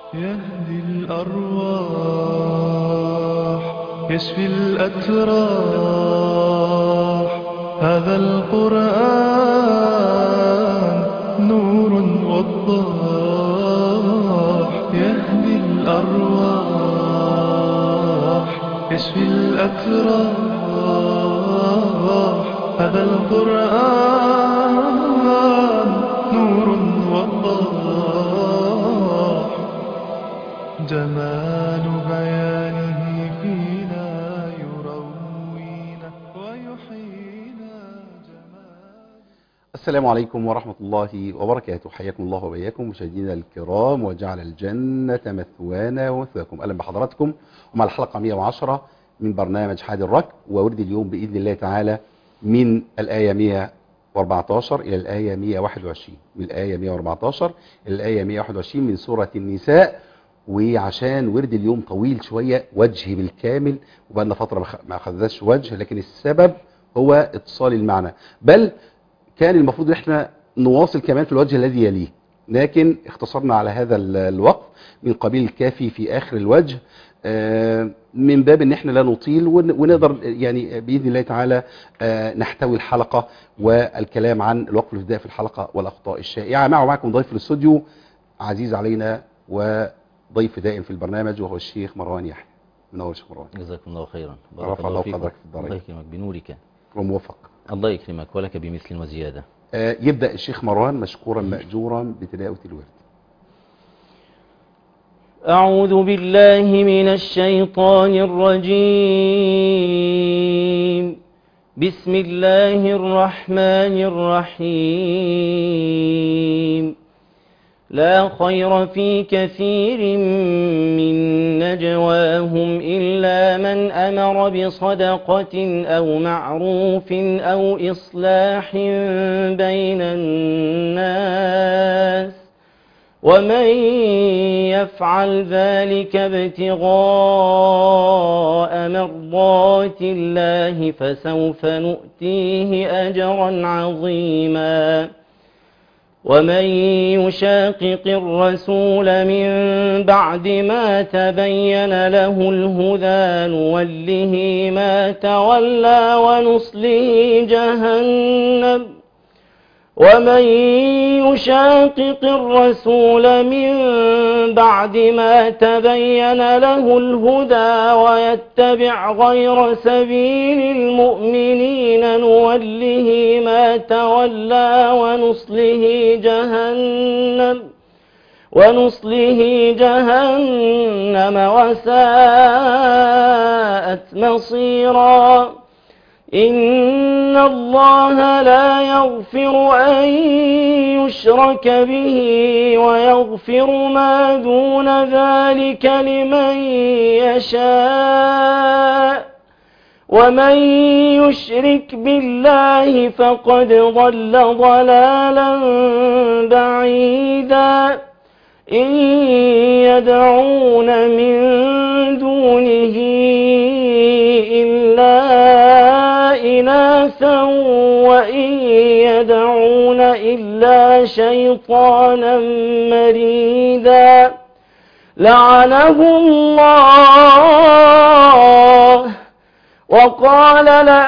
يهدي الأرواح يشفي الأتراح هذا القرآن نور وضاح يهدي الأرواح يشفي الأتراح هذا القرآن نور وضاح جمال بيانه فينا يروينا ويحيينا جمال السلام عليكم ورحمة الله وبركاته حياكم الله وبياكم مشاهدينا الكرام وجعل الجنة مثوانا ومثواكم أهلا بحضراتكم ومع الحلقة 110 من برنامج حاد الركب وورد اليوم بإذن الله تعالى من الآية 114 إلى الآية 121 من الآية 114 إلى الآية 121 من سورة النساء وعشان ورد اليوم طويل شوية وجه بالكامل وبقالنا فترة ما خ- ما أخذناش وجه لكن السبب هو اتصال المعنى بل كان المفروض ان احنا نواصل كمان في الوجه الذي يليه لكن اختصرنا على هذا ال- الوقت من قبيل الكافي في اخر الوجه آه، من باب ان احنا لا نطيل ون- ونقدر يعني باذن الله تعالى آه، نحتوي الحلقه والكلام عن الوقف الابتدائي في الحلقه والاخطاء الشائعه معه معكم ضيف في الاستوديو عزيز علينا وضيف دائم في البرنامج وهو الشيخ مروان يحيى منور يا شيخ مروان جزاكم الله خيرا رفع الله فيكم. قدرك في الدارين. الله يكرمك بنورك وموفق الله يكرمك ولك بمثل وزيادة آه، يبدا الشيخ مروان مشكورا ماجورا بتلاوه الورد أعوذ بالله من الشيطان الرجيم بسم الله الرحمن الرحيم لا خير في كثير من نجواهم إلا من أمر بصدقة أو معروف أو إصلاح بين الناس ومن يفعل ذلك ابتغاء مرضات الله فسوف نؤتيه أجرا عظيما ومن يشاقق الرسول من بعد ما تبين له الهدى نوله ما تولى ونصله جهنم ومن يشاقق الرسول من بعد ما تبين له الهدى ويتبع غير سبيل المؤمنين نوله ما تولى ونصله جهنم ونصله جهنم وساءت مصيرا إن الله لا يغفر أن يشرك به ويغفر ما دون ذلك لمن يشاء ومن يشرك بالله فقد ضل ضلالا بعيدا إن يدعون من دونه إلا إناثا وإن يدعون إلا شيطانا مريدا لعنه الله وقال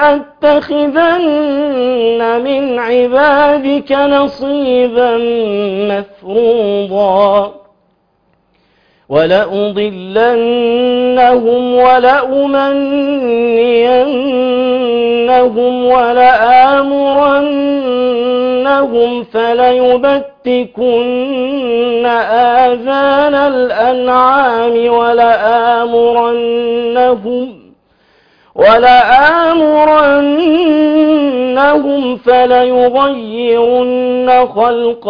لأتخذن من عبادك نصيبا مفروضا ولأضلنهم ولأمنينهم ولآمرنهم فليبتكن آذان الأنعام ولآمرنهم ولآمرنهم فليغيرن خلق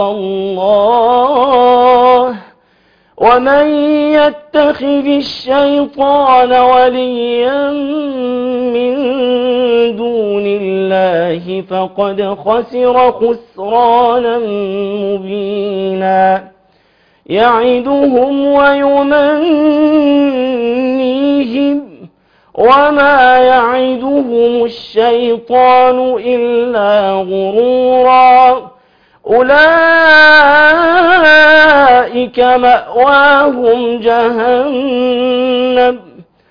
الله ومن يتخذ الشيطان وليا من دون الله فقد خسر خسرانا مبينا يعدهم ويمنيهم وما يعدهم الشيطان إلا غرورا أولئك مأواهم جهنم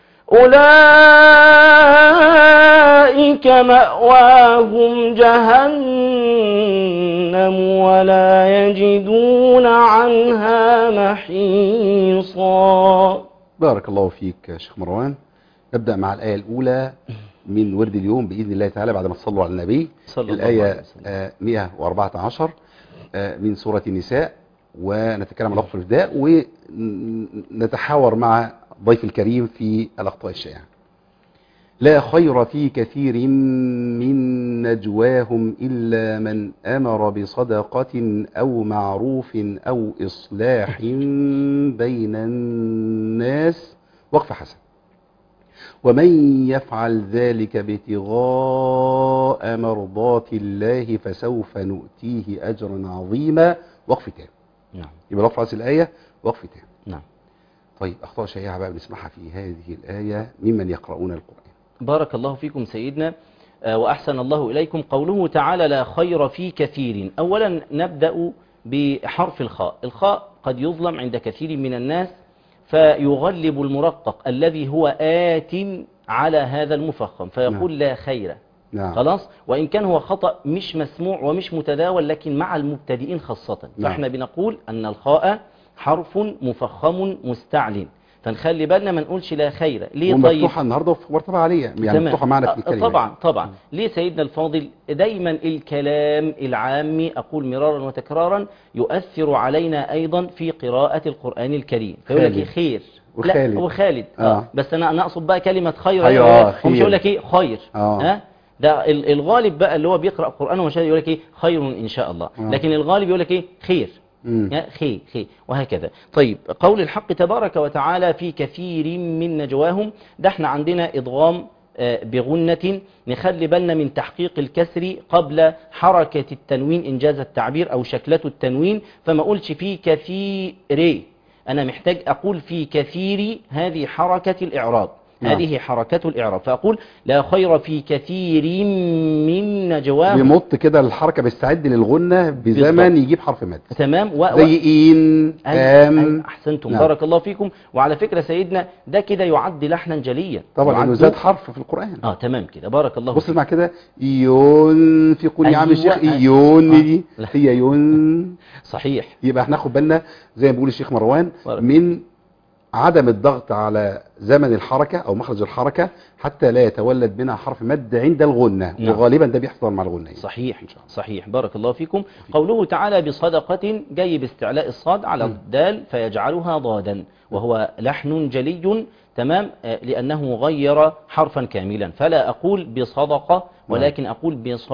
أولئك مأواهم جهنم ولا يجدون عنها محيصا بارك الله فيك يا شيخ مروان نبدأ مع الآية الأولى من ورد اليوم بإذن الله تعالى بعد ما تصلوا على النبي صلى الله عليه الآية وسلم. آه، 114 آه، من سورة النساء ونتكلم عن الأخطاء الابتداء ونتحاور مع ضيف الكريم في الأخطاء الشائعة لا خير في كثير من نجواهم إلا من أمر بصدقة أو معروف أو إصلاح بين الناس وقف حسن ومن يفعل ذلك ابتغاء مرضات الله فسوف نؤتيه أجرا عظيما وقف تام نعم يبقى وقف رأس الآية وقف تام نعم طيب أخطاء شائعة بقى بنسمعها في هذه الآية ممن يقرؤون القرآن بارك الله فيكم سيدنا آه، وأحسن الله إليكم قوله تعالى لا خير في كثير أولا نبدأ بحرف الخاء الخاء قد يظلم عند كثير من الناس فيغلب المرقق الذي هو آت على هذا المفخم فيقول لا خير نعم خلاص وإن كان هو خطأ مش مسموع ومش متداول لكن مع المبتدئين خاصة نعم. فإحنا بنقول أن الخاء حرف مفخم مستعل فنخلي بالنا ما نقولش لا خير ليه طيب ومفتوحة النهاردة في مرتبة عالية يعني تمام. مفتوحة معنا في آه، الكلمة طبعا طبعا ليه سيدنا الفاضل دايما الكلام العامي أقول مرارا وتكرارا يؤثر علينا أيضا في قراءة القرآن الكريم فيقول لك خالد. إيه خير وخالد. لا وخالد آه. آه. بس أنا أنا أقصد بقى كلمة خير خير، أيوة. آه، هو مش خير. يقول لك إيه خير آه. ها ده ال- الغالب بقى اللي هو بيقرأ قرآن ومشاهد يقول لك إيه خير إن شاء الله آه. لكن الغالب يقول لك إيه خير مم. يا خي خي وهكذا طيب قول الحق تبارك وتعالى في كثير من نجواهم ده احنا عندنا إضغام آه، بغنة نخلي بالنا من تحقيق الكسر قبل حركة التنوين إنجاز التعبير أو شكلة التنوين فما أقولش في كثير أنا محتاج أقول في كثير هذه حركة الإعراب نعم. هذه حركة الإعراب فأقول لا خير في كثير من نجواهم بيمط كده الحركة بيستعد للغنة بزمن بالضبط. يجيب حرف مد تمام و... و- زي إن أيوة، آم أيوة، احسنتم نعم. بارك الله فيكم وعلى فكرة سيدنا ده كده يعد لحنا جليا طبعا لأنه يعد- زاد حرف في القرآن اه تمام كده بارك الله بص فيك اسمع كده ينفقون يا عم أيوة، الشيخ أيوة. يون آه. دي لا. هي يون صحيح يبقى احنا ناخد بالنا زي ما بيقول الشيخ مروان بارك. من عدم الضغط على زمن الحركة او مخرج الحركة حتى لا يتولد منها حرف مد عند الغنة نعم. وغالبا ده بيحصل مع الغنة صحيح إن شاء الله. صحيح بارك الله فيكم قوله تعالى بصدقة جاي باستعلاء الصاد على مم. الدال فيجعلها ضادا وهو لحن جلي تمام آه، لأنه غير حرفا كاملا فلا أقول بصدقة ولكن أقول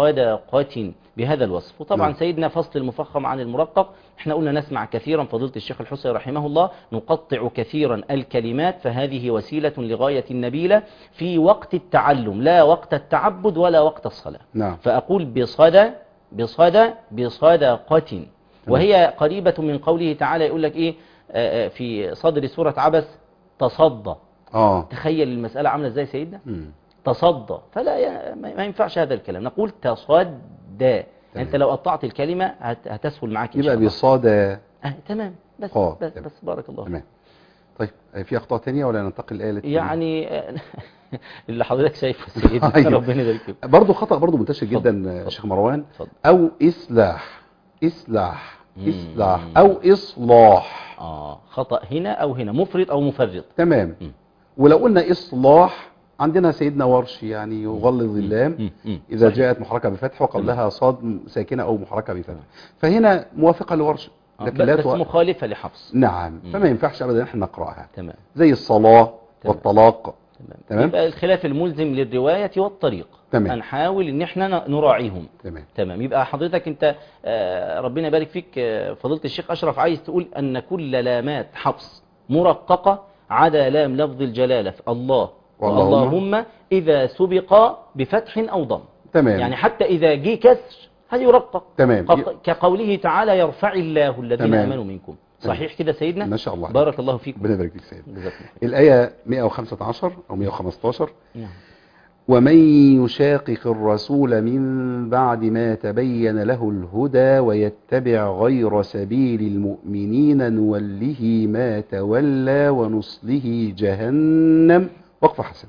بصدقة بهذا الوصف وطبعا نعم. سيدنا فصل المفخم عن المرقق احنا قلنا نسمع كثيرا فضيلة الشيخ الحسين رحمه الله نقطع كثيرا الكلمات فهذه وسيلة لغاية النبيلة في وقت التعلم لا وقت التعبد ولا وقت الصلاة نعم فأقول بصدى بصدى بصدقة وهي قريبة من قوله تعالى يقول لك إيه آه، آه، في صدر سورة عبس تصدى اه تخيل المسألة عاملة ازاي سيدنا مم. تصدى فلا ي- ما ما ينفعش هذا الكلام نقول تصدى انت لو قطعت الكلمة هت- هتسهل معاك ان شاء يبقى الله بصادة آه تمام بس آه، بس, تمام. بس بارك الله تمام طيب آه، في اخطاء تانية ولا ننتقل الآية التي- يعني آه، اللي حضرتك شايفه سيدنا أيوة. ربنا يبارك فيك برضه خطأ برضه منتشر اتفضل، جدا آه، اتفضل. شيخ مروان اتفضل. او اصلاح اصلاح مم. اصلاح او اصلاح اه خطأ هنا او هنا مفرط او مفرط تمام مم. ولو قلنا اصلاح عندنا سيدنا ورش يعني يغلظ اللام مم. مم. إذا صحيح. جاءت محركة بفتح وقبلها صاد ساكنة أو محركة بفتح فهنا موافقة لورش آه، لكن لا بس تو... مخالفة لحفص نعم مم. فما ينفعش أبدا إحنا نقرأها تمام زي الصلاة تمام. والطلاق تمام تمام. يبقى الخلاف الملزم للرواية والطريق تمام. هنحاول ان احنا ن- نراعيهم تمام تمام يبقى حضرتك انت آه، ربنا يبارك فيك آه، فضيلة الشيخ اشرف عايز تقول ان كل لامات حفص مرققة عدا لام لفظ الجلالة في الله واللهم. واللهم اذا سبق بفتح او ضم تمام يعني حتى اذا جه كسر هذا يرقق تمام ق- كقوله تعالى يرفع الله الذين تمام. امنوا منكم صحيح كده سيدنا ما شاء الله عليك. بارك الله فيكم ربنا يبارك فيك سيدنا جزاكم الله خير. الآية 115 أو 115 نعم. ومن يشاقق الرسول من بعد ما تبين له الهدى ويتبع غير سبيل المؤمنين نوله ما تولى ونصله جهنم وقف حسن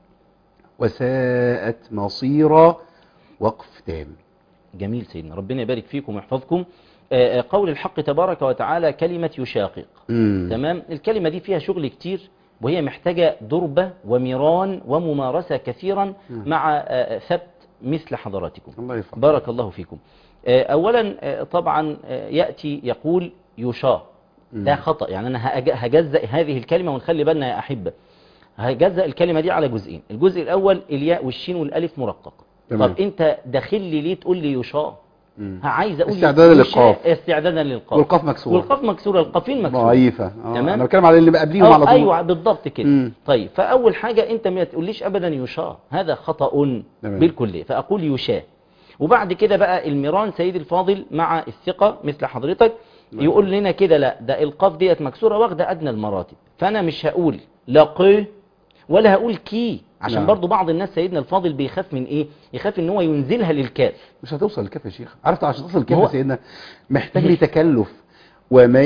وساءت مصيرا وقف تام جميل سيدنا ربنا يبارك فيكم ويحفظكم آه، آه، قول الحق تبارك وتعالى كلمة يشاقق مم. تمام الكلمة دي فيها شغل كتير وهي محتاجة دربة وميران وممارسة كثيرا مع آه، ثبت مثل حضراتكم الله يرفع بارك الله فيكم آه، أولا آه، طبعا آه، يأتي يقول يشاء ده خطأ يعني أنا هأج- هجزأ هذه الكلمة ونخلي بالنا يا أحبة هجزأ الكلمة دي على جزئين الجزء الأول الياء والشين والألف مرقق تمام. طب أنت داخل لي ليه تقول لي يشاء مم. عايز أقول استعدادا يشاء للقاف. استعدادا للقاف والقاف مكسورة. والقاف مكسورة القافين مكسورة ضعيفة آه. تمام. انا بتكلم على اللي قبليهم أو على طول ايوه بالضبط كده مم. طيب فاول حاجه انت ما تقوليش ابدا يشاء هذا خطا تمام. بالكليه فاقول يشاء وبعد كده بقى الميران سيد الفاضل مع الثقه مثل حضرتك يقول لنا كده لا ده القاف ديت مكسوره واخده ادنى المراتب فانا مش هقول لقي ولا هقول كي عشان نعم. برضو بعض الناس سيدنا الفاضل بيخاف من ايه يخاف ان هو ينزلها للكاف مش هتوصل الكاف يا شيخ عرفت عشان توصل الكاف هو- يا سيدنا محتاج لي تكلف ومن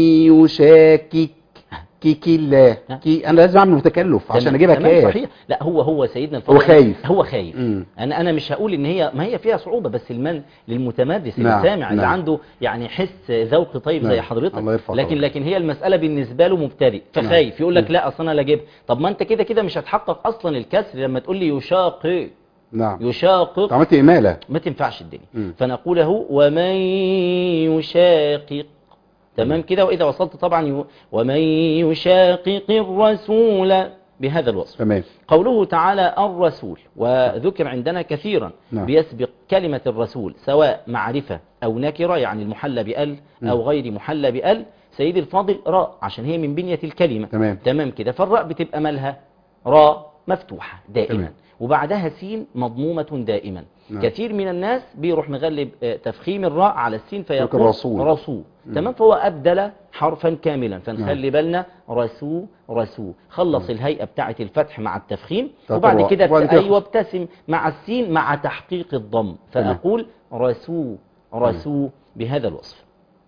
يشاكك كيك الله كي انا لازم اعمل تكلف عشان تمام- اجيبها تمام كاف صحيح لا هو هو سيدنا الفاضل هو خايف. هو خايف مم. انا انا مش هقول ان هي ما هي فيها صعوبه بس المن للمتمرس نعم، السامع اللي نعم. عنده يعني حس ذوق طيب زي نعم، حضرتك الله يرفع لكن قدرك. لكن هي المساله بالنسبه له مبتدئ فخايف يقول لك لا اصل انا لا اجيب طب ما انت كده كده مش هتحقق اصلا الكسر لما تقول لي يشاقق نعم يشاقق عملت اماله ما تنفعش الدنيا مم. فنقول اهو ومن يشاقق تمام كده واذا وصلت طبعا ي- ومن يشاقق الرسول بهذا الوصف تمام قوله تعالى الرسول وذكر عندنا كثيرا نعم. بيسبق كلمة الرسول سواء معرفة أو نكرة يعني المحلى بأل أو غير محلى بأل سيد الفاضل راء عشان هي من بنية الكلمة تمام. تمام كده فالراء بتبقى مالها راء مفتوحة دائما تمام. وبعدها سين مضمومة دائما نعم. كثير من الناس بيروح مغلب آه، تفخيم الراء على السين فيقول يقول رسول. رسول تمام فهو أبدل حرفا كاملا فنخلي بالنا رسول رسول خلص الهيئة بتاعة الفتح مع التفخيم طب وبعد هو- كده وبعد ابت- كده أيوة ابتسم مع السين مع تحقيق الضم فأقول رسول رسول بهذا الوصف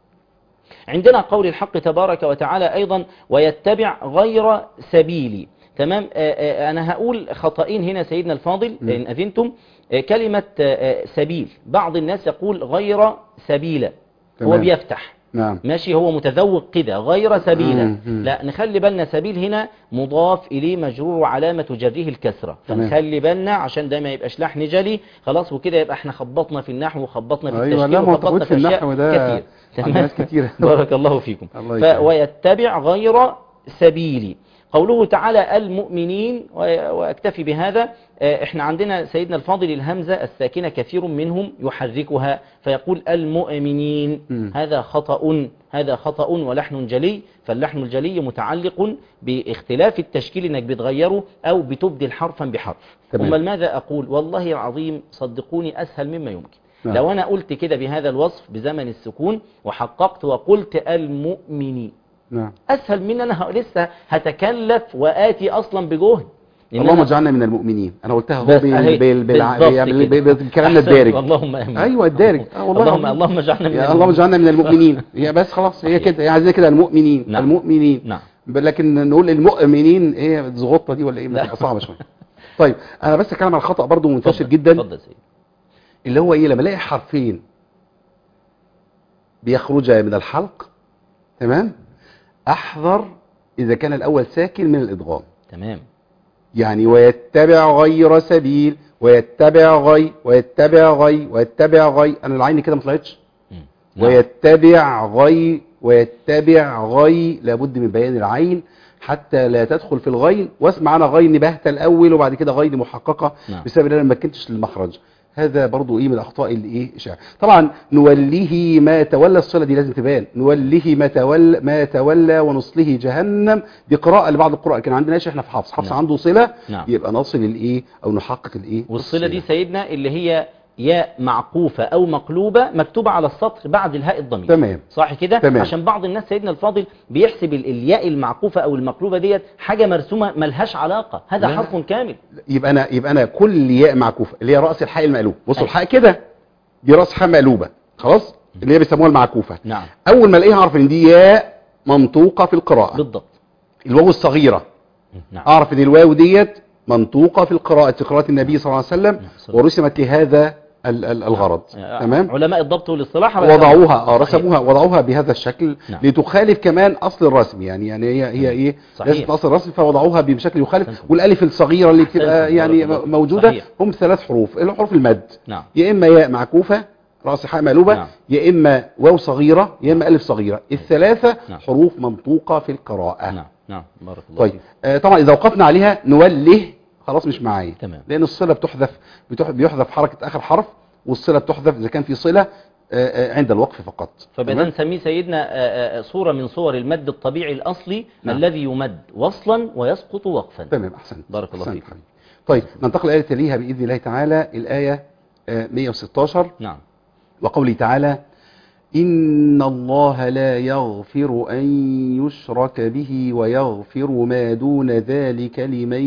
عندنا قول الحق تبارك وتعالى أيضا ويتبع غير سبيلي تمام آه، آه، أنا هقول خطأين هنا سيدنا الفاضل إن أذنتم آه، كلمة آه، آه، سبيل بعض الناس يقول غير سبيلة هو تمام. بيفتح نعم ماشي هو متذوق كده غير سبيلا مم، مم. لا نخلي بالنا سبيل هنا مضاف إليه مجرور وعلامة جره الكسرة تمام. فنخلي بالنا عشان ده ما يبقاش لحن جلي خلاص وكده يبقى احنا خبطنا في النحو وخبطنا في أيوة، التشكيل لا، ما هو وخبطنا تقول في أشياء النحو ده كتير عند ناس كتير. بارك الله فيكم الله ف... يكرمك. ويتبع غير سبيلي قوله تعالى المؤمنين و- واكتفي بهذا آه، احنا عندنا سيدنا الفاضل الهمزة الساكنة كثير منهم يحركها فيقول المؤمنين مم. هذا خطأ هذا خطأ ولحن جلي فاللحن الجلي متعلق باختلاف التشكيل انك بتغيره او بتبدل حرفا بحرف تمام. امال ماذا اقول والله العظيم صدقوني اسهل مما يمكن نعم. لو انا قلت كده بهذا الوصف بزمن السكون وحققت وقلت المؤمنين نعم اسهل من انا ه- لسه هتكلف واتي اصلا بجهد إن اللهم أنا- اجعلنا من المؤمنين انا قلتها هو بس بال أهي، بال بال بالضبط بال- كده. بال- بكلامنا أحسنت، الدارج اللهم امين ايوه الدارج آه والله اللهم العظيم. اللهم اجعلنا من يا اللهم المؤمنين. اجعلنا من المؤمنين هي بس خلاص هي صحيح. كده هي عايزين كده المؤمنين نعم. المؤمنين نعم لكن نقول المؤمنين ايه الزغطه دي ولا ايه لا. بتبقى صعبه شويه طيب انا بس اتكلم على الخطا برضو منتشر اتفضل، جدا اتفضل يا سيدي اللي هو ايه لما الاقي حرفين بيخرجا من الحلق تمام احذر اذا كان الاول ساكن من الادغام تمام يعني ويتبع غير سبيل ويتبع غي ويتبع غي ويتبع غي انا العين كده ما طلعتش مم. نعم. ويتبع غي ويتبع غي لابد من بيان العين حتى لا تدخل في الغين واسمع انا غين باهته الاول وبعد كده غين محققه نعم. بسبب ان انا ما مكنتش للمخرج هذا برضو ايه من الاخطاء اللي ايه اشاعه طبعا نوليه ما تولى الصله دي لازم تبان نوليه ما تولى ما تولى ونصله جهنم دي قراءه لبعض القراء كان عندناش احنا في حفص حفص نعم. عنده صله نعم. يبقى نصل الايه او نحقق الايه والصلة دي سيدنا اللي هي ياء معقوفة أو مقلوبة مكتوبة على السطر بعد الهاء الضمير تمام صح كده تمام. عشان بعض الناس سيدنا الفاضل بيحسب ال- الياء المعقوفة أو المقلوبة ديت حاجة مرسومة ملهاش علاقة هذا لا. حرف كامل يبقى انا يبقى انا كل ياء معكوفه اللي هي راس الحاء المقلوب بصوا أيوة. الحاء كده دي راس حاء مقلوبه خلاص اللي هي بيسموها المعكوفه نعم اول ما الاقيها اعرف ان دي ياء منطوقه في القراءه بالضبط الواو الصغيره نعم اعرف ان الواو ديت منطوقه في القراءه في قراءه النبي صلى الله عليه وسلم نعم، صلى الله ورسمت لهذا ال- ال- الغرض آه، تمام علماء الضبط والاصطلاح وضعوها اه صحيح. رسموها وضعوها بهذا الشكل نعم. لتخالف كمان اصل الرسم يعني يعني هي هي ايه صحيح. ليست اصل الرسم فوضعوها بشكل يخالف أحسنتم. والالف الصغيره اللي بتبقى أحسنتم. يعني بارك الله. موجوده صحيح. هم ثلاث حروف الحروف المد نعم يا اما ياء معكوفه راس حاء مقلوبه نعم. يا اما واو صغيره يا اما الف صغيره الثلاثه نعم. حروف منطوقه في القراءه نعم نعم بارك الله طيب فيك. آه طبعا اذا وقفنا عليها نوله خلاص مش معايا تمام. لان الصله بتحذف بتح- بيحذف حركه اخر حرف والصله بتحذف اذا كان في صله آه، آه، عند الوقف فقط فبدأ تمام؟ نسميه سيدنا آه، آه، صورة من صور المد الطبيعي الأصلي نعم. الذي يمد وصلا ويسقط وقفا تمام احسنت بارك الله أحسنت فيك. حبيبي. طيب ننتقل الآية تليها بإذن الله تعالى الآية آه، 116 نعم وقوله تعالى إن الله لا يغفر أن يشرك به ويغفر ما دون ذلك لمن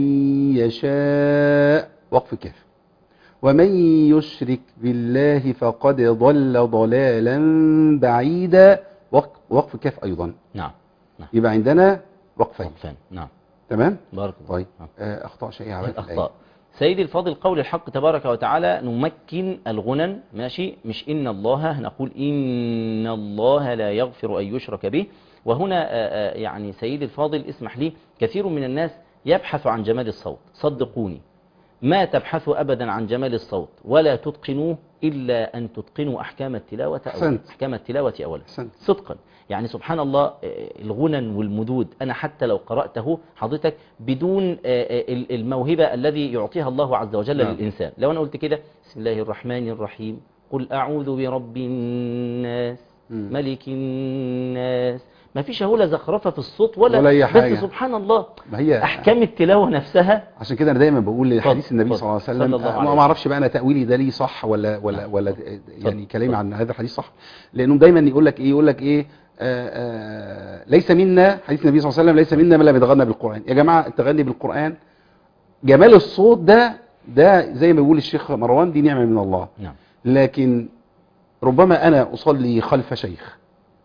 يشاء وقف كاف ومن يشرك بالله فقد ضل ضلالا بعيدا وق- وقف كاف أيضا نعم نعم يبقى عندنا وقفين وقفان نعم تمام بارك الله طيب نعم. آه، أخطاء شائعة بقى في الآية. الأخطاء سيدي الفاضل قول الحق تبارك وتعالى نمكن الغنن ماشي مش إن الله نقول إن الله لا يغفر أن يشرك به وهنا آه، آه، يعني سيدي الفاضل اسمح لي كثير من الناس يبحث عن جمال الصوت صدقوني ما تبحثوا أبدا عن جمال الصوت ولا تتقنوه إلا أن تتقنوا أحكام التلاوة أولا أحسنت. أحكام التلاوة أولا أحسنت. صدقا يعني سبحان الله آه، الغنن والمدود أنا حتى لو قرأته حضرتك بدون آه، آه، الموهبة الذي يعطيها الله عز وجل نعم. للإنسان لو أنا قلت كده بسم الله الرحمن الرحيم قل أعوذ برب الناس مم. ملك الناس ما فيش هولا زخرفة في الصوت ولا, ولا أي حاجة. بس سبحان الله ما هي أحكام التلاوة نفسها عشان كده انا دايما بقول لحديث اتفضل، النبي صلى الله عليه اتفضل. وسلم صلى الله آه، عليه ما ما اعرفش بقى انا تاويلي ده ليه صح ولا ولا نعم. ولا يعني كلامي اتفضل. عن هذا الحديث صح لانهم دايما يقول لك ايه يقول لك ايه آه آه ليس منا حديث النبي صلى الله عليه وسلم ليس منا من لم يتغنى بالقران يا جماعه التغني بالقران جمال الصوت ده ده زي ما بيقول الشيخ مروان دي نعمه من الله نعم لكن ربما انا اصلي خلف شيخ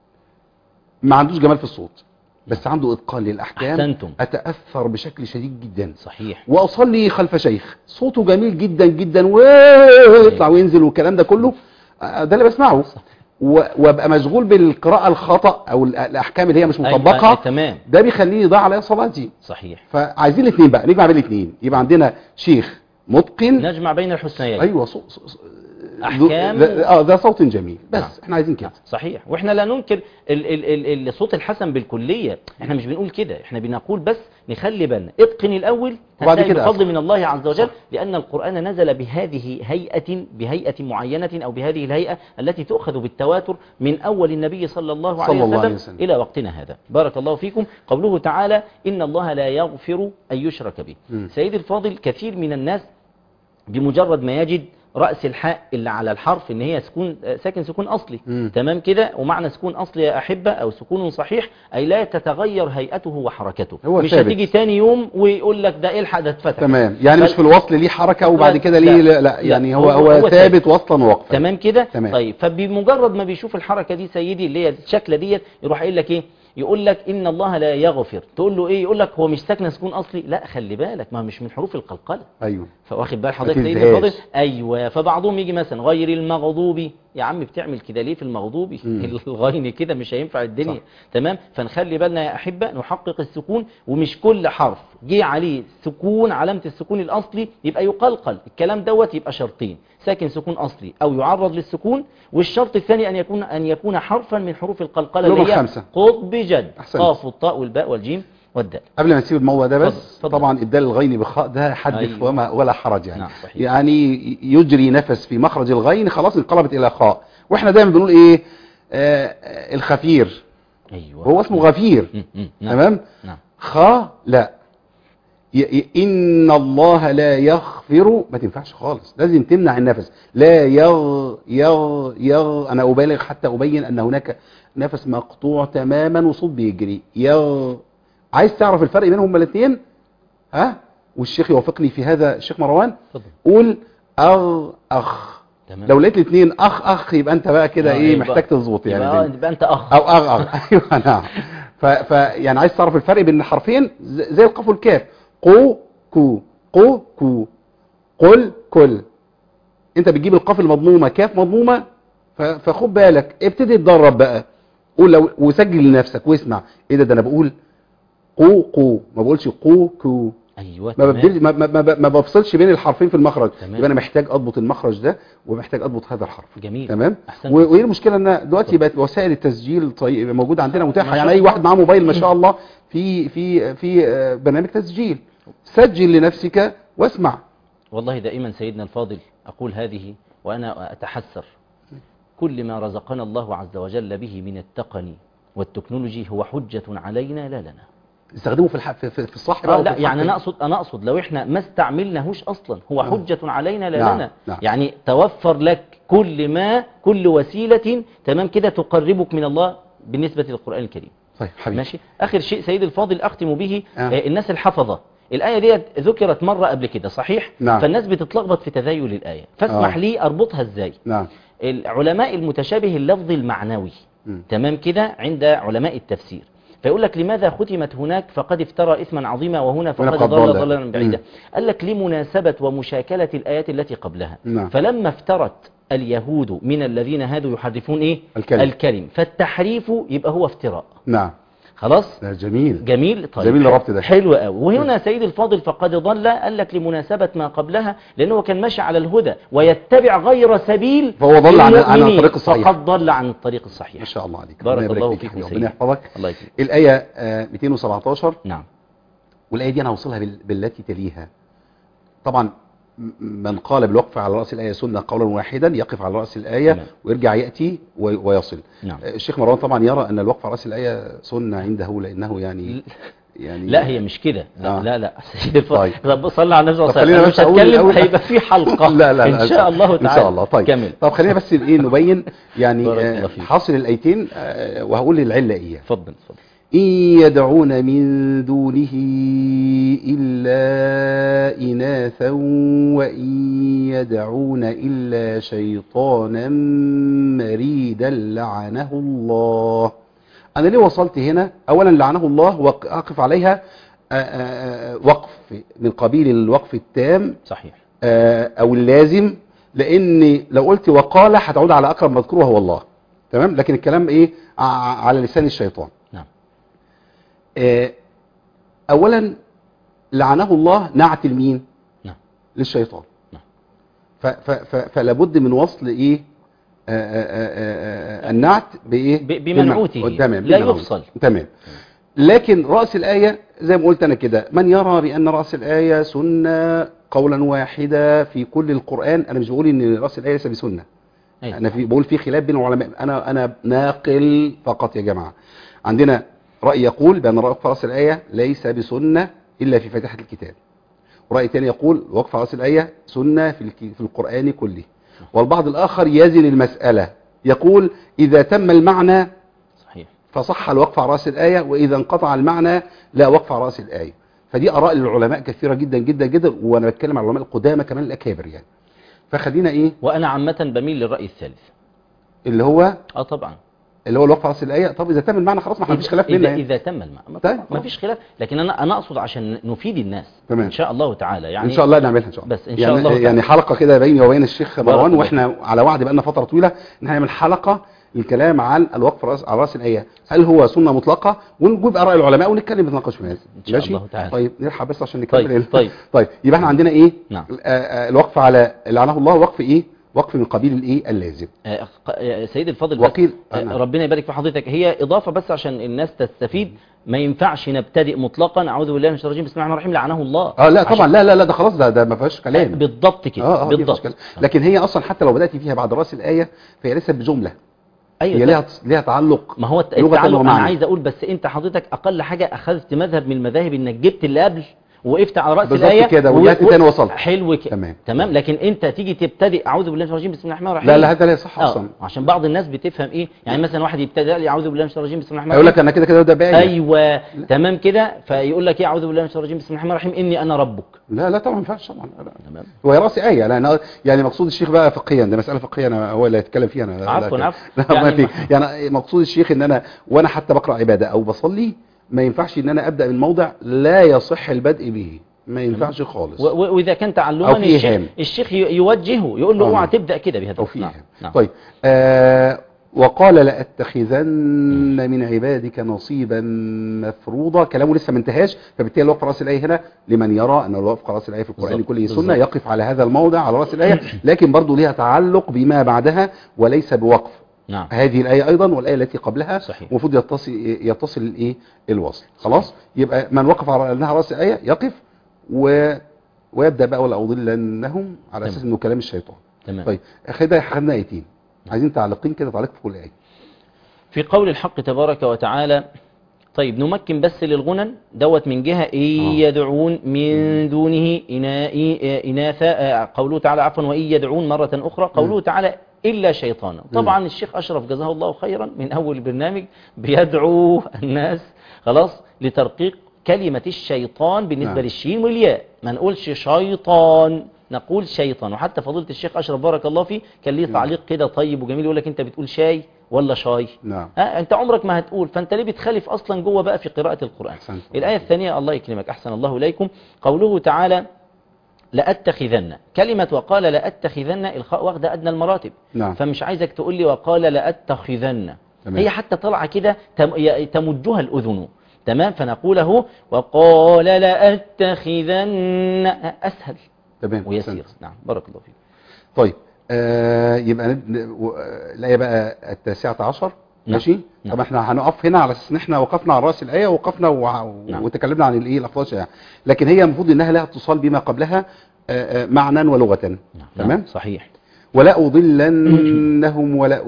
ما عندوش جمال في الصوت بس عنده اتقان للاحكام أحسنتم. اتاثر بشكل شديد جدا صحيح واصلي خلف شيخ صوته جميل جدا جدا ويطلع وينزل والكلام ده كله آه، ده اللي بسمعه و- وابقى مشغول بالقراءه الخطا او ال- الاحكام اللي هي مش أيوة، مطبقه أيوة، تمام ده بيخليني يضيع عليا صلاتي صحيح فعايزين الاثنين بقى نجمع بين الاثنين يبقى عندنا شيخ متقن نجمع بين الحسنيين ايوه صو صو صو أحكام. ذو- اه ده صوت جميل بس نعم. احنا عايزين كده نعم، صحيح واحنا لا ننكر ال ال ال الصوت الحسن بالكلية احنا مش بنقول كده احنا بنقول بس نخلي بالنا اتقن الاول وبعد هتلاقي كده بفضل أفهم. من الله عز وجل صح. لان القرآن نزل بهذه هيئة بهيئة معينة او بهذه الهيئة التي تؤخذ بالتواتر من اول النبي صلى الله عليه صلى الله وسلم, عليه وسلم. الى وقتنا هذا بارك الله فيكم قوله تعالى ان الله لا يغفر ان يشرك به مم. سيد الفاضل كثير من الناس بمجرد ما يجد رأس الحاء اللي على الحرف ان هي سكون آه، ساكن سكون اصلي مم. تمام كده ومعنى سكون اصلي يا احبه او سكون صحيح اي لا تتغير هيئته وحركته هو مش ثابت. هتيجي تاني يوم ويقول لك ده الحق ده اتفتح تمام يعني مش بل- في الوصل ليه حركه وبعد لا، كده ليه لا، لا, لا يعني لا، هو هو- هو, هو ثابت وصلا ووقفا تمام كده تمام. طيب فبمجرد ما بيشوف الحركه دي سيدي اللي هي الشكله ديت يروح قايل لك ايه يقول لك ان الله لا يغفر تقول له ايه يقول لك هو مش ساكنه سكون اصلي لا خلي بالك ما هو مش من حروف القلقله ايوه فواخد بال حضرتك ما سيدي تنساهاش. الفاضل ايوه فبعضهم يجي مثلا غير المغضوب يا عم بتعمل كده ليه في المغضوب مم. الغين كده مش هينفع الدنيا صح. تمام فنخلي بالنا يا احبه نحقق السكون ومش كل حرف جه عليه سكون علامه السكون الاصلي يبقى يقلقل الكلام دوت يبقى شرطين ساكن سكون اصلي او يعرض للسكون والشرط الثاني ان يكون ان يكون حرفا من حروف القلقله اللي هم اللي هي الخمسة. قطب جد أحسنت. قاف والطاء والباء والجيم والدال قبل ما نسيب الموضوع ده بس اتفضل، اتفضل. طبعا ابدال الغين بخاء ده حدث أيوة. وما ولا حرج يعني نعم، صحيح. يعني يجري نفس في مخرج الغين خلاص انقلبت الى خاء واحنا دايما بنقول ايه آه آه، الخفير ايوه هو اسمه غفير م- م- نعم. تمام نعم خاء لا ي- ي- ان الله لا يغفر ما تنفعش خالص لازم تمنع النفس لا يغ يغ يغ انا ابالغ حتى ابين ان هناك نفس مقطوع تماما وصوت بيجري يغ عايز تعرف الفرق بينهم الاثنين ها والشيخ يوافقني في هذا الشيخ مروان اتفضل قول اغ اخ تمام لو لقيت الاثنين اخ اخ يبقى انت بقى كده آه، ايه يبقى- محتاج تظبط يعني يبقى, الدنيا. يبقى انت اخ او اغ اغ ايوه نعم ف, ف يعني عايز تعرف الفرق بين الحرفين ز- زي القاف والكاف قو كو قو كو قل كل انت بتجيب القاف المضمومه كاف مضمومه ف- فخد بالك ابتدي تدرب بقى قول لو وسجل لنفسك واسمع ايه ده ده انا بقول قو قو ما بقولش قو كو ايوه ما تمام. ببدل ما, ما, ما, ما بفصلش بين الحرفين في المخرج تمام. يبقى انا محتاج اضبط المخرج ده ومحتاج اضبط هذا الحرف جميل تمام احسنت و- وايه المشكله ان دلوقتي بقت وسائل التسجيل طيب موجوده عندنا ما متاحه شاء يعني اي الله. واحد معاه موبايل ما شاء الله في في في آه، برنامج تسجيل سجل لنفسك واسمع والله دائما سيدنا الفاضل أقول هذه وأنا أتحسر كل ما رزقنا الله عز وجل به من التقني والتكنولوجي هو حجة علينا لا لنا استخدمه في الح... في, في في الصح آه بقى لا وفي يعني الحق. أنا أقصد أنا أقصد لو إحنا ما استعملناهوش أصلا هو آه. حجة علينا لا نعم، لنا نعم. يعني توفر لك كل ما كل وسيلة تمام كده تقربك من الله بالنسبة للقرآن الكريم طيب حبيبي ماشي آخر شيء سيد الفاضل أختم به آه. آه. الناس الحفظة الآية دي ذكرت مرة قبل كده صحيح نعم. فالناس بتتلخبط في تذيل الآية فاسمح آه. لي أربطها إزاي نعم العلماء المتشابه اللفظ المعنوي مم. تمام كده عند علماء التفسير فيقول لك لماذا ختمت هناك فقد افترى إثما عظيما وهنا فقد فقد ضل ضل. ضلالا بعيدا مم. قال لك لمناسبة ومشاكلة الآيات التي قبلها نعم. فلما افترت اليهود من الذين هادوا يحرفون إيه الكلم. الكلم فالتحريف يبقى هو افتراء نعم خلاص ده جميل جميل طيب جميل الربط ده. حلو قوي وهنا سيد الفاضل فقد ضل قال لك لمناسبة ما قبلها لأنه كان ماشي على الهدى ويتبع غير سبيل فهو ضل عن- عن المؤمنين. الطريق الصحيح. فقد ضل عن الطريق الصحيح ما شاء الله عليك بارك ربنا الله يبارك فيكم فيك سيدي. ربنا يحفظك الله يكرمك الآية آه، 217 نعم والآية دي أنا هوصلها بال- بالتي تليها طبعا م- من قال بالوقف على رأس الآية سنة قولا واحدا يقف على رأس الآية تمام. ويرجع يأتي وي- ويصل نعم آه، الشيخ مروان طبعا يرى أن الوقف على رأس الآية سنة عنده لأنه يعني يعني لا هي مش كده آه. لا لا, لا. سيد الفاضل طيب. طب صلى على النبي طب صلى الله خلينا عليه بس وسلم مش أقول هتكلم الأول- هيبقى في حلقة لا لا لا ان شاء الله ان تعالى شاء الله طيب كمل طب خلينا بس ايه نبين يعني بارك آه، الله فيك. حاصل الايتين آه، وهقول العله ايه اتفضل اتفضل إن يدعون من دونه إلا إناثا وإن يدعون إلا شيطانا مريدا لعنه الله أنا ليه وصلت هنا أولا لعنه الله وأقف عليها آه، آه، آه، وقف من قبيل الوقف التام صحيح آه، او اللازم لان لو قلت وقال هتعود على اقرب مذكور وهو الله تمام لكن الكلام ايه ع- على لسان الشيطان نعم آه، اولا لعنه الله نعت المين نعم للشيطان نعم. ف- ف- ف- فلابد من وصل ايه آه، آه، آه، آه، النعت بايه ب- بمنعوته. بالمنع- تمام لا بالمنعوت. يفصل. تمام لكن رأس الآية زي ما قلت أنا كده من يرى بأن رأس الآية سنة قولا واحدة في كل القرآن أنا مش بقول إن رأس الآية ليس بسنة أيوة. أنا في بقول في خلاف بين العلماء أنا أنا ناقل فقط يا جماعة عندنا رأي يقول بأن وقف رأس الآية ليس بسنة إلا في فاتحة الكتاب ورأي تاني يقول وقف رأس الآية سنة في الك- في القرآن كله والبعض الآخر يزن المسألة يقول إذا تم المعنى صحيح فصح الوقف على رأس الآية وإذا انقطع المعنى لا وقف على رأس الآية فدي آراء للعلماء كثيرة جدا جدا جدا وأنا بتكلم على العلماء القدامى كمان الأكابر يعني فخلينا إيه وأنا عامة بميل للرأي الثالث اللي هو اه طبعا اللي هو الوقف على رأس الآية طب إذا تم المعنى خلاص ما فيش خلاف بيننا إذا, يعني. إذا تم المعنى طيب، ما فيش خلاف لكن أنا أنا أقصد عشان نفيد الناس تمام. إن شاء الله تعالى يعني إن شاء الله نعملها إن شاء الله بس إن شاء يعني الله تعالى. يعني حلقة كده بيني وبين الشيخ بارك مروان الله وإحنا على وعد بقالنا فترة طويلة إن هنعمل حلقة الكلام عن الوقف رأس على رأس الآية هل هو سنة مطلقة ونجيب آراء العلماء ونتكلم نتناقش في هذا إن شاء ماشي؟ الله تعالى. طيب نلحق بس عشان نكمل طيب، ال- طيب. طيب يبقى احنا عندنا ايه نعم. آه، آه، الوقف على لعنه الله وقف ايه وقف من قبيل الايه اللازم آه، آه، سيد الفاضل بس وقيل آه، أنا. ربنا يبارك في حضرتك هي إضافة بس عشان الناس تستفيد ما ينفعش نبتدئ مطلقا أعوذ بالله من الشيطان الرجيم بسم الله الرحمن الرحيم لعنه الله اه لا عشان- طبعا لا لا لا ده خلاص ده ده ما فيهاش آه، كلام بالضبط كده اه اه دي ما بالضبط فيهاش كلام. لكن هي اصلا حتى لو بدات فيها بعد راس الايه فهي ليست بجمله أيوة هي ليها ليها تعلق ما هو لغة التعلق انا ومعنى. عايز اقول بس انت حضرتك اقل حاجه اخذت مذهب من المذاهب انك جبت اللي قبل وقفت على راس بالظبط الايه كده، و- ورجعت و- تاني وصلت. حلو كده تمام. تمام لكن انت تيجي تبتدئ اعوذ بالله من الشيطان الرجيم بسم الله الرحمن الرحيم لا لا هذا لا يصح آه، اصلا عشان بعض الناس بتفهم ايه يعني مثلا واحد يبتدئ لي اعوذ بالله من الشيطان الرجيم بسم الله الرحمن هيقول الرحيم لك انا كده كده ده باين ايوه تمام كده فيقول لك ايه اعوذ بالله من الشيطان الرجيم بسم الله الرحمن الرحيم اني انا ربك لا لا طبعا ما ينفعش طبعا لا، لا. تمام هو هي راسي ايه لان يعني مقصود الشيخ بقى فقهيا ده مساله فقهيه انا هو اللي هيتكلم فيها انا لا- لا عفواً، كده. عفواً. لا ما يعني في ما- يعني مقصود الشيخ ان انا وانا حتى بقرا عباده او بصلي ما ينفعش ان انا ابدا من موضع لا يصح البدء به ما ينفعش خالص و- و- واذا كان أو تعلما في الشيخ, إيهام. الشيخ ي- يوجهه يقول له آه. اوعى تبدا كده بهذا او في نعم. إيهام. نعم. طيب آه وقال لأتخذن من عبادك نصيبا مفروضا كلامه لسه ما انتهاش فبالتالي الوقف راس الايه هنا لمن يرى ان الوقف راس الايه في القران بالظبط، كله سنه بالظبط. يقف على هذا الموضع على راس الايه لكن برضه ليها تعلق بما بعدها وليس بوقف نعم هذه الآية أيضا والآية التي قبلها صحيح. المفروض يتصل يتصل الإيه الوصل خلاص يبقى من وقف على أنها رأس الآية يقف و... ويبدأ بقى ولا أضلنهم على أساس تمام. إنه كلام الشيطان تمام طيب كده خدنا آيتين عايزين تعليقين كده تعليق في كل آية في قول الحق تبارك وتعالى طيب نمكن بس للغنن دوت من جهة إن آه. يدعون من دونه إنا- إي- إناثا آه، قوله تعالى عفوا وإن يدعون مرة أخرى قوله تعالى إلا شيطانا طبعا الشيخ أشرف جزاه الله خيرا من أول البرنامج بيدعو الناس خلاص لترقيق كلمة الشيطان بالنسبة نعم. للشين والياء ما نقولش شيطان نقول شيطان وحتى فضيلة الشيخ أشرف بارك الله فيه كان ليه تعليق كده طيب وجميل يقول لك أنت بتقول شاي ولا شاي نعم ها انت عمرك ما هتقول فانت ليه بتخالف اصلا جوه بقى في قراءة القرآن أحسنت. الآية الثانية الله يكرمك احسن الله اليكم قوله تعالى لأتخذن كلمة وقال لأتخذن الخاء واخدة أدنى المراتب نعم فمش عايزك تقول لي وقال لأتخذن تمام. هي حتى طالعة كده تم- ي- تمجها الأذن تمام فنقوله وقال لأتخذن أسهل تمام ويسير أحسنت. نعم بارك الله فيك طيب آه يبقى ند- ن- و- آه، الآية بقى التاسعة عشر نعم. ماشي نعم. طب احنا هنقف هنا على اساس ان احنا وقفنا على راس الايه ووقفنا وع- نعم. وتكلمنا عن الايه الافضل شيء لكن هي المفروض انها لها اتصال بما قبلها آه، آه، معنى ولغه نعم. تمام صحيح ولا أضلنهم ولا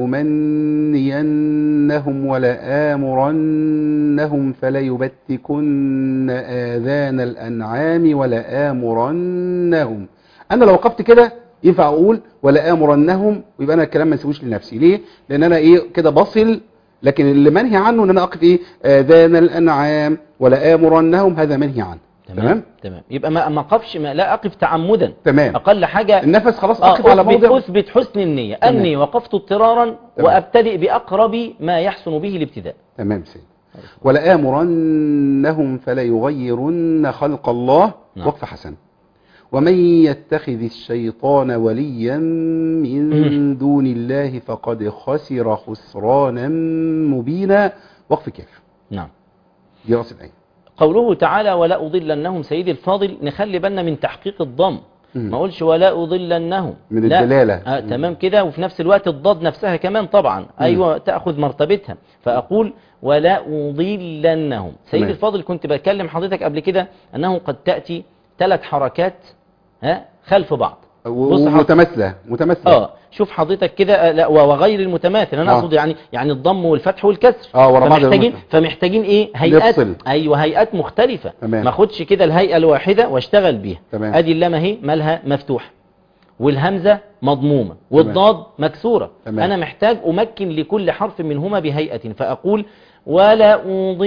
أمنينهم ولا آمرنهم فليبتكن آذان الأنعام ولا آمرنهم أنا لو وقفت كده ينفع أقول ولا آمرنهم ويبقى أنا الكلام ما نسويش لنفسي ليه؟ لأن أنا إيه كده بصل لكن اللي منهي عنه أن أنا أقف إيه آذان الأنعام ولا آمرنهم هذا منهي عنه تمام تمام يبقى ما ما اقفش ما لا اقف تعمدا تمام اقل حاجة النفس خلاص آه، أقف على أثبت, موضع أثبت حسن النية تمام. أني وقفت اضطرارا تمام. وأبتدئ بأقرب ما يحسن به الابتداء تمام سيد ولآمرنهم فليغيرن خلق الله نعم. وقف حسن ومن يتخذ الشيطان وليا من دون الله فقد خسر خسرانا مبينا وقف كاف نعم دي راس الآية قوله تعالى ولا أضلنهم سيدي الفاضل نخلي بالنا من تحقيق الضم مم. ما اقولش ولا أضلنهم من لا. الدلالة. آه مم. تمام كده وفي نفس الوقت الضاد نفسها كمان طبعا أيوة تأخذ مرتبتها فأقول ولا أضلنهم سيدي تمام. الفاضل كنت بكلم حضرتك قبل كده أنه قد تأتي ثلاث حركات ها خلف بعض بص حضرتك. ومتماثلة متماثلة اه شوف حضرتك كده آه، لا وغير المتماثل انا آه. اقصد يعني يعني الضم والفتح والكسر آه، ورا بعض فمحتاجين المثل. فمحتاجين ايه هيئات نفصل. ايوه هيئات مختلفه تمام. ما اخدش كده الهيئه الواحده واشتغل بيها تمام. ادي اللام اهي مالها مفتوحه والهمزه مضمومه والضاد مكسوره تمام. انا محتاج امكن لكل حرف منهما بهيئه فاقول ولا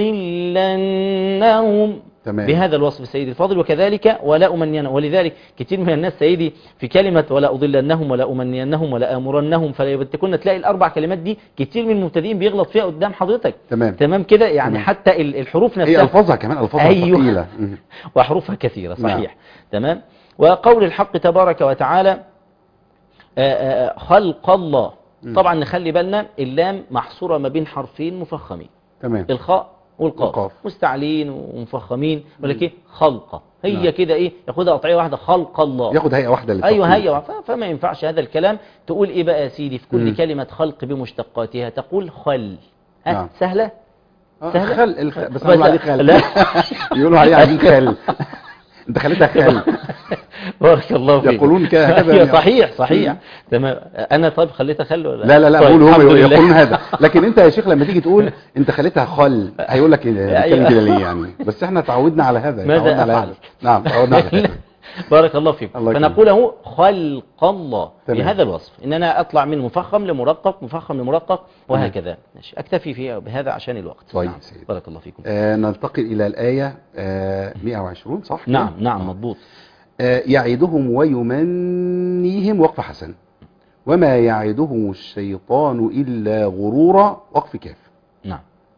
اضلنهم تمام. بهذا الوصف سيدي الفاضل وكذلك ولا أمنين ولذلك كتير من الناس سيدي في كلمة ولا أضلنهم ولا أمنينهم ولا آمرنهم فلا يبتكن تلاقي الأربع كلمات دي كتير من المبتدئين بيغلط فيها قدام حضرتك تمام تمام كده يعني تمام. حتى ال- الحروف هي نفسها ألفاظها كمان ألفاظها أيوه. ثقيلة مم. وأحرفها كثيرة نعم. صحيح تمام وقول الحق تبارك وتعالى آه، آه، خلق الله مم. طبعا نخلي بالنا اللام محصورة ما بين حرفين مفخمين تمام الخاء والقاف والقاف. مستعلين ومفخمين ولك ايه خلقه هي نعم. كده ايه ياخدها قطعيه واحده خلق الله ياخد هيئة واحدة ايوه للتفصيل. هي ف- فما ينفعش هذا الكلام تقول ايه بقى يا سيدي في كل مم. كلمه خلق بمشتقاتها تقول خل ها نعم. سهله آه، سهلة؟ خل الخ... بس بس- بيقولوا عليه خل لا. بيقولوا عليه عايزين خل انت خليتها خل بارك الله فيك يقولون كده هكذا هي يعني. صحيح صحيح تمام انا طيب خليت اخلي ولا لا لا لا طيب بقول هم الحمد لله. يقولون هذا لكن انت يا شيخ لما تيجي تقول انت خليتها خل هيقول لك إيه، بتتكلم كده ليه يعني بس احنا تعودنا على هذا ماذا تعودنا على أفعل؟ هذا نعم تعودنا على هذا بارك الله فيكم الله يكرمك. فنقول اهو خلق الله تمام. بهذا الوصف ان انا اطلع من مفخم لمرقق مفخم لمرقق وهكذا ماشي اكتفي فيها بهذا عشان الوقت طيب نعم. سيدي. بارك الله فيكم آه ننتقل الى الايه آه 120 صح نعم نعم مضبوط آه يعدهم ويمنيهم وقف حسن وما يعدهم الشيطان الا غرورا وقف كاف نعم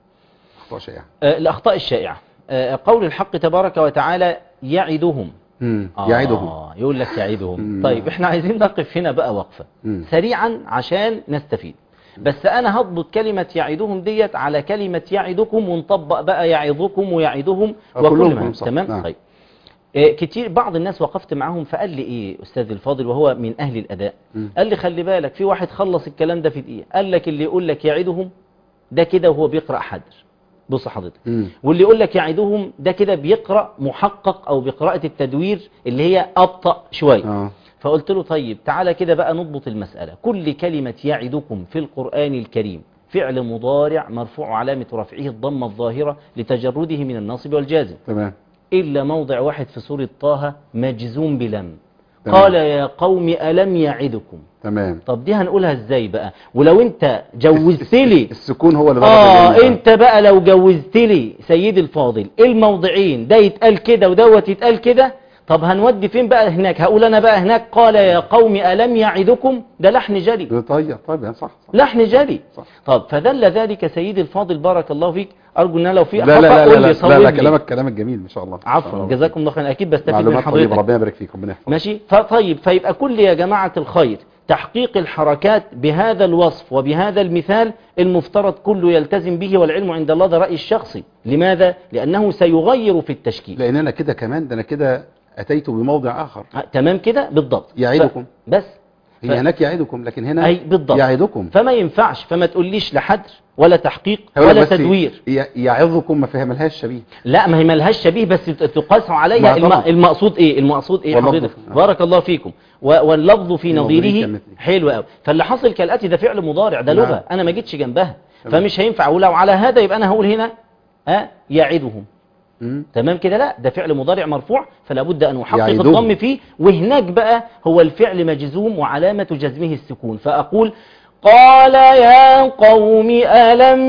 اخطاء شائعه آه، الأخطاء الشائعة آه، قول الحق تبارك وتعالى يعدهم مم. آه، يعدهم يقول لك يعدهم مم. طيب احنا عايزين نقف هنا بقى وقفة مم. سريعا عشان نستفيد بس انا هضبط كلمة يعدهم ديت على كلمة يعدكم ونطبق بقى يعظكم ويعدهم آه، كلهم وكل كلهم ما صح. تمام نعم. طيب آه، كتير بعض الناس وقفت معاهم فقال لي ايه استاذ الفاضل وهو من اهل الاداء مم. قال لي خلي بالك في واحد خلص الكلام ده في دقيقة قال لك اللي يقول لك يعدهم ده كده وهو بيقرأ حدر بص حضرتك مم. واللي يقول لك يعدهم ده كده بيقرأ محقق أو بقراءة التدوير اللي هي أبطأ شوية اه فقلت له طيب تعالى كده بقى نضبط المسألة كل كلمة يعدكم في القرآن الكريم فعل مضارع مرفوع علامة رفعه الضمة الظاهرة لتجرده من الناصب والجازم تمام إلا موضع واحد في سورة طه مجزوم بلم تمام. قال يا قوم ألم يعدكم تمام طب دي هنقولها ازاي بقى ولو انت جوزت لي السكون هو اللي ضرب اه اليمين. انت بقى لو جوزت لي سيدي الفاضل الموضعين ده يتقال كده ودوت يتقال كده طب هنودي فين بقى هناك هقول انا بقى هناك قال يا قوم ألم يعدكم ده لحن جري طيب طيب صح صح لحن جري صح. طب فدل ذلك سيدي الفاضل بارك الله فيك ارجو ان أنا لو في لا لا خطأ لا قول لا, لي لا, لا, صوب لا لي. كلامك كلامك جميل ما شاء الله عفوا جزاكم الله خير اكيد بستفيد من معلومات طيبة حضرتك ربنا يبارك فيك ربنا يحفظك ماشي فطيب فيبقى كل يا جماعة الخير تحقيق الحركات بهذا الوصف وبهذا المثال المفترض كله يلتزم به والعلم عند الله ده رأي الشخصي لماذا؟ لأنه سيغير في التشكيل لان انا كده كمان ده انا كده اتيت بموضع اخر ها، تمام كده بالضبط يعدكم. ف... بس هي ف- هناك يعدكم لكن هنا أي بالضبط يعدكم فما ينفعش فما تقوليش لا حدر ولا تحقيق هقول لك ولا بس تدوير ي- يعظكم ما فهملهاش شبيه لا ما هي ملهاش شبيه بس تقاس ما عليها الم... طبعا. المقصود ايه المقصود ايه واللفظ حضرتك في- بارك الله فيكم و... واللفظ في في نظيره نظيره كمثله. حلو قوي فاللي حصل كالاتي ده فعل مضارع ده نعم. لغه انا ما جيتش جنبها تمام. فمش هينفع ولو على هذا يبقى انا هقول هنا ها يعدهم مم. تمام كده لا ده فعل مضارع مرفوع فلا بد ان احقق يعدهم. الضم فيه وهناك بقى هو الفعل مجزوم وعلامه جزمه السكون فاقول قال يا قوم ألم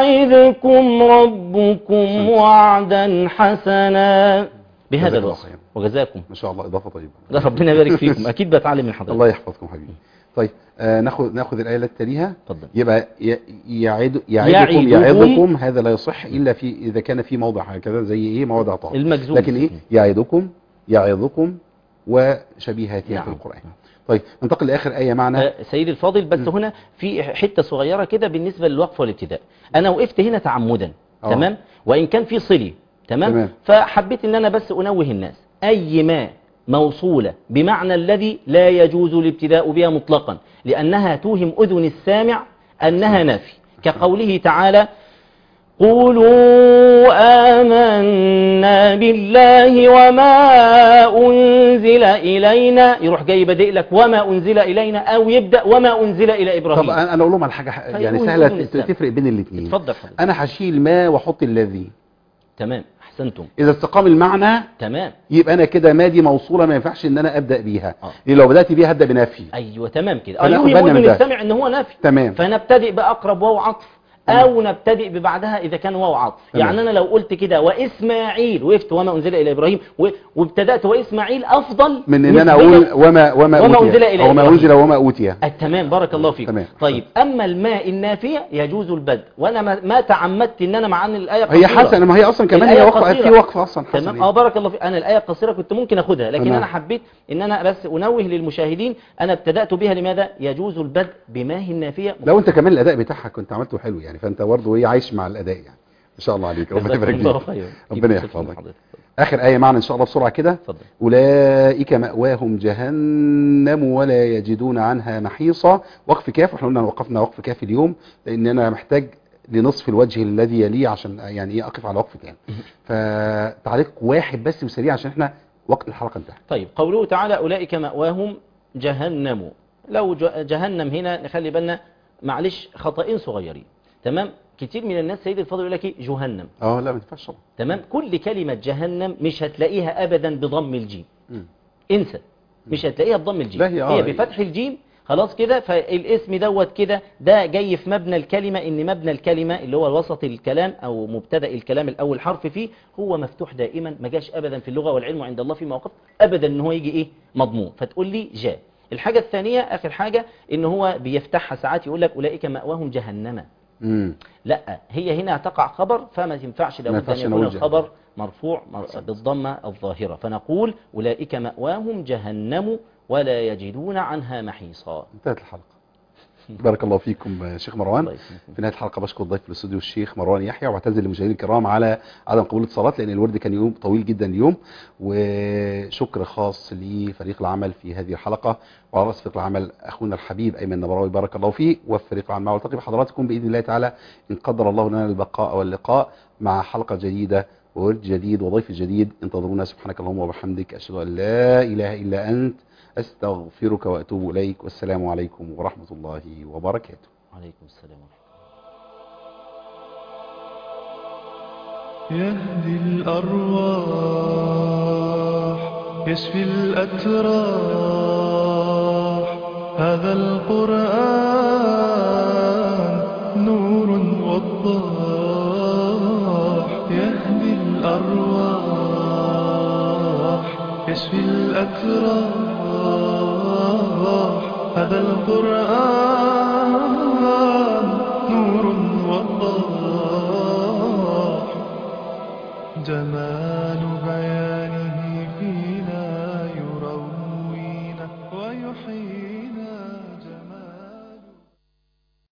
يعدكم ربكم وعدا حسنا جزاك بهذا الله الوصف خير. وجزاكم ما شاء الله اضافه طيبه ده ربنا يبارك فيكم اكيد بتعلم من حضرتك الله يحفظكم حبيبي طيب آه ناخذ ناخذ الايه التي تليها اتفضل يبقى ي- يعد يعدكم يعدهم. يعظكم هذا لا يصح الا في اذا كان في موضع هكذا زي ايه موضع طه المجزوم لكن ايه يعدكم يعظكم وشبيهاتها نعم. في القران طيب ننتقل لاخر ايه معنا آه، سيدي الفاضل بس هنا في حته صغيره كده بالنسبه للوقف والابتداء انا وقفت هنا تعمدا آه. تمام وان كان في صلي تمام تمام. فحبيت ان انا بس انوه الناس اي ما موصوله بمعنى الذي لا يجوز الابتداء بها مطلقا لانها توهم اذن السامع انها نافي كقوله تعالى قولوا آمنا بالله وما أنزل إلينا يروح جاي بادئ لك وما أنزل إلينا أو يبدأ وما أنزل إلى إبراهيم طب انا أنا اقول لهم على حاجه ح- يعني فيقول سهله بدون ت- السبب. تفرق بين الاثنين اتفضل حضرتك انا هشيل ما واحط الذي تمام أحسنتم اذا استقام المعنى تمام يبقى انا كده ما دي موصوله ما ينفعش ان انا ابدا بيها آه. لان لو بدات بيها هبدا بنفي أيوة تمام كده فناخد أيوه بالنا من يقول ده. السامع إن هو نافي تمام فنبتدئ بأقرب واو عطف أو نبتدئ ببعدها إذا كان واو عطف تمام. يعني أنا لو قلت كده وإسماعيل وقفت وما أنزل إلى إبراهيم و- وابتدأت وإسماعيل أفضل من ان انا نسبياً اقول وما وما وما أوتي. أنزل إلى او ما إبراهيم. انزل وما اوتي التمام بارك الله فيك تمام. طيب أما الماء النافية يجوز البدء وأنا ما, ما تعمدت إن أنا مع أن الآية هي قصيرة. حسنه ما هي اصلا كمان الآية هي وقفه قصيرة. في وقفه اصلا تمام حسنه اه بارك الله فيك انا الايه قصيره كنت ممكن اخدها لكن تمام. انا حبيت ان انا بس انوه للمشاهدين انا ابتدات بها لماذا يجوز البدء بما هي النافيه لو انت كمان الاداء بتاعها كنت عملته حلو يعني فانت برضه ايه عايش مع الاداء يعني ان شاء الله عليك ربنا جزاكم يبارك الله فيك خيرا. ربنا كيف يحفظك. حضرتك؟ اخر ايه معنا ان شاء الله بسرعه كده اتفضل اولئك ماواهم جهنم ولا يجدون عنها محيصا وقف كاف احنا قلنا وقفنا وقف كاف اليوم لان انا محتاج لنصف الوجه الذي يليه عشان يعني ايه اقف على وقف كام فتعليق واحد بس وسريع عشان احنا وقت الحلقة انتهى طيب قوله تعالى أولئك مأواهم جهنم لو ج- جهنم هنا نخلي بالنا معلش خطأين صغيرين تمام كتير من الناس سيد الفاضل يقول لك إيه؟ جهنم اه لا ما ينفعش طبعا تمام كل كلمة جهنم مش هتلاقيها أبدا بضم الجيم مم. انسى مش هتلاقيها بضم الجيم لا هي آه، هي بفتح الجيم خلاص كده فالاسم دوت كده ده جاي في مبنى الكلمة ان مبنى الكلمة اللي هو وسط الكلام او مبتدا الكلام الاول حرف فيه هو مفتوح دائما ما جاش ابدا في اللغة والعلم عند الله في مواقف ابدا ان هو يجي ايه مضمون فتقول لي جاء الحاجة الثانية اخر حاجة ان هو بيفتحها ساعات يقول لك اولئك مأواهم جهنم مم. لا هي هنا تقع خبر فما تنفعش ما لابد ينفعش أن يكون نقول جهنم. الخبر مرفوع مر- بالضمة الظاهرة فنقول أولئك مأواهم جهنم ولا يجدون عنها محيصا انتهت الحلقة بارك الله فيكم آه، شيخ مروان الله يسلمكم. في نهاية الحلقة بشكر ضيف في الاستوديو الشيخ مروان يحيى واعتذر للمشاهدين الكرام على عدم قبول الاتصالات لأن الورد كان يوم طويل جدا اليوم وشكر خاص لفريق العمل في هذه الحلقة وعلى رأس فريق العمل أخونا الحبيب أيمن نبراوي بارك الله فيه وفريق العمل والتقي بحضراتكم بإذن الله تعالى إن قدر الله لنا البقاء واللقاء مع حلقة جديدة وورد جديد وضيف جديد انتظرونا سبحانك اللهم وبحمدك أشهد أن لا إله إلا أنت أستغفرك وأتوب إليك والسلام عليكم ورحمة الله وبركاته عليكم السلام ورحمة يهدي الأرواح يشفي الأتراح هذا القرآن نور وضاح يهدي الأرواح يشفي الأتراح هذا القرآن نور وضاح جمال